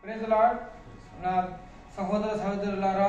praise lord నా సహోదర సహోదరులారా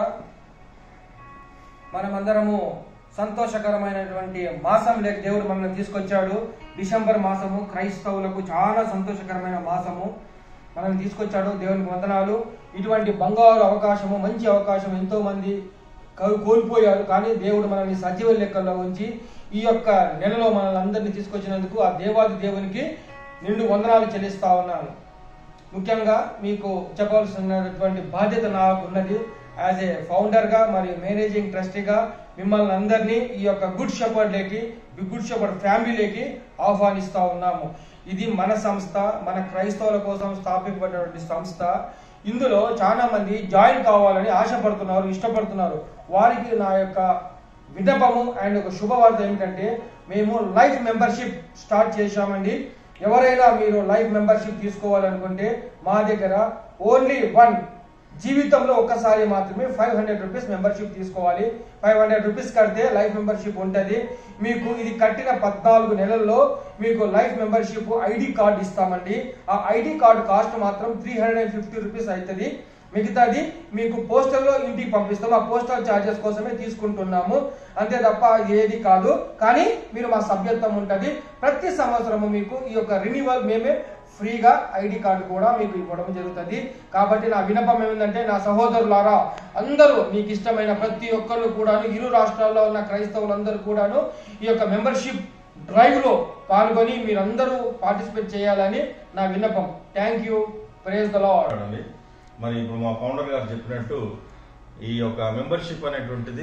మనమందరము సంతోషకరమైనటువంటి మాసంలోకి దేవుడు మనల్ని తీసుకొచ్చాడు డిసెంబర్ మాసము క్రైస్తవులకు చాలా సంతోషకరమైన మాసము మనల్ని తీసుకొచ్చాడు దేవునికి వందనాలు ఇటువంటి బంగారు అవకాశము మంచి అవకాశం ఎంతో మంది కో- కోల్పోయారు కానీ దేవుడు మనల్ని సజీవ లెక్కల్లో ఉంచి ఈ యొక్క నెలలో మనల్ని అందరినీ తీసుకొచ్చినందుకు ఆ దేవాది దేవునికి నిండు వందనాలు చెల్లిస్తా ఉన్నాను ముఖ్యంగా మీకు చెప్పవలసినటువంటి బాధ్యత నాకు ఉన్నది యాజ్ ఏ ఫౌండర్గా మరియు మేనేజింగ్ ట్రస్టీగా మిమ్మల్ని అందరినీ ఈ యొక్క గుడ్ షెపర్డ్లోకి గుడ్ షెపర్డ్ ఫ్యామిలీలోకి ఆహ్వానిస్తా ఉన్నాము ఇది మన సంస్థ మన క్రైస్తవుల కోసం స్థాపింపబడినటువంటి సంస్థ ఇందులో చాలా మంది జాయిన్ కావాలని ఆశపడుతున్నారు ఇష్టపడుతున్నారు వారికి నా యొక్క విన్నపము అండ్ ఒక శుభవార్త ఏమిటంటే మేము లైఫ్ మెంబర్షిప్ స్టార్ట్ చేశామండి ఎవరైనా మీరు లైఫ్ మెంబర్షిప్ తీసుకోవాలనుకుంటే మా దగ్గర ఓన్లీ వన్ జీవితంలో ఒక్కసారి మాత్రమే ఫైవ్ హండ్రెడ్ రూపీస్ మెంబర్షిప్ తీసుకోవాలి ఫైవ్ హండ్రెడ్ రూపీస్ కడితే లైఫ్ మెంబర్షిప్ ఉంటుంది మీకు ఇది కట్టిన పద్నాలుగు నెలల్లో మీకు లైఫ్ మెంబర్షిప్ ఐడి కార్డు ఇస్తామండి ఆ ఐడి కార్డు కాస్ట్ మాత్రం three hundred and fifty rupees అవుతుంది మిగతాది మీకు పోస్టల్లో ఇంటికి పంపిస్తాం ఆ పోస్టల్ ఛార్జెస్ కోసమే తీసుకుంటున్నాము అంతే తప్ప ఏది కాదు కానీ మీరు మా సభ్యత్వం ఉంటుంది ప్రతి సంవత్సరము మీకు ఈ యొక్క రినివల్ మేమే ఫ్రీగా ఐడి కార్డు కూడా మీకు ఇవ్వడం జరుగుతుంది కాబట్టి నా వినపం ఏమిటంటే నా సహోదరులారా అందరూ మీకు ఇష్టమైన ప్రతి ఒక్కరు కూడాను ఇరు రాష్ట్రాల్లో ఉన్న క్రైస్తవులందరూ కూడాను ఈ యొక్క మెంబర్షిప్ డ్రైవ్ లో పాల్గొని మీరందరూ పార్టిసిపేట్ చేయాలని నా విన్నపం thank you praise the lord అండి మరి ఇప్పుడు మా ఫౌండర్ గారు చెప్పినట్టు ఈ యొక్క మెంబర్షిప్ అనేటువంటిది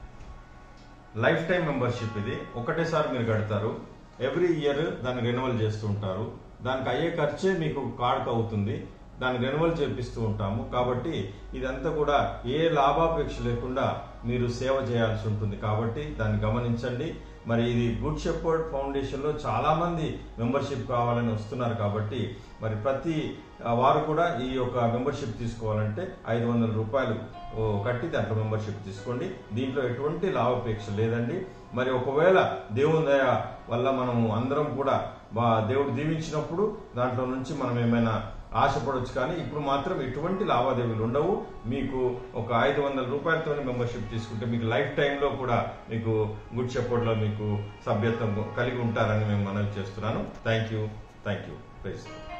లైఫ్ టైం మెంబర్షిప్ ఇది ఒకటేసారి మీరు కడతారు ఎవ్రీ ఇయర్ దాన్ని రెన్యువల్ చేస్తూ ఉంటారు దానికి అయ్యే ఖర్చే మీకు కార్డుకు అవుతుంది దాన్ని రెన్యువల్ చేపిస్తూ ఉంటాము కాబట్టి ఇదంతా కూడా ఏ లాభాపేక్ష లేకుండా మీరు సేవ చేయాల్సి ఉంటుంది కాబట్టి దాన్ని గమనించండి మరి ఇది గుడ్ షెపర్డ్ ఫౌండేషన్ లో చాలా మంది మెంబర్షిప్ కావాలని వస్తున్నారు కాబట్టి మరి ప్రతి ఆ, వారు కూడా ఈ యొక్క మెంబర్షిప్ తీసుకోవాలంటే ఐదు వందల రూపాయలు ఓ, కట్టి దాంట్లో మెంబర్షిప్ తీసుకోండి దీంట్లో ఎటువంటి లాభాపేక్ష లేదండి మరి ఒకవేళ దేవుని దయ వల్ల మనము అందరం కూడా బా- దేవుడు దీవించినప్పుడు దాంట్లో నుంచి మనం ఏమైనా ఆశపడవచ్చు కానీ ఇప్పుడు మాత్రం ఎటువంటి లావాదేవీలు ఉండవు మీకు ఒక ఐదు వందల రూపాయలతో మెంబర్షిప్ తీసుకుంటే మీకు లైఫ్ టైంలో కూడా మీకు గుడ్ షెపర్డ్లో మీకు సభ్యత్వం కలిగి ఉంటారని మేము మనవి చేస్తున్నాను thank you thank you praise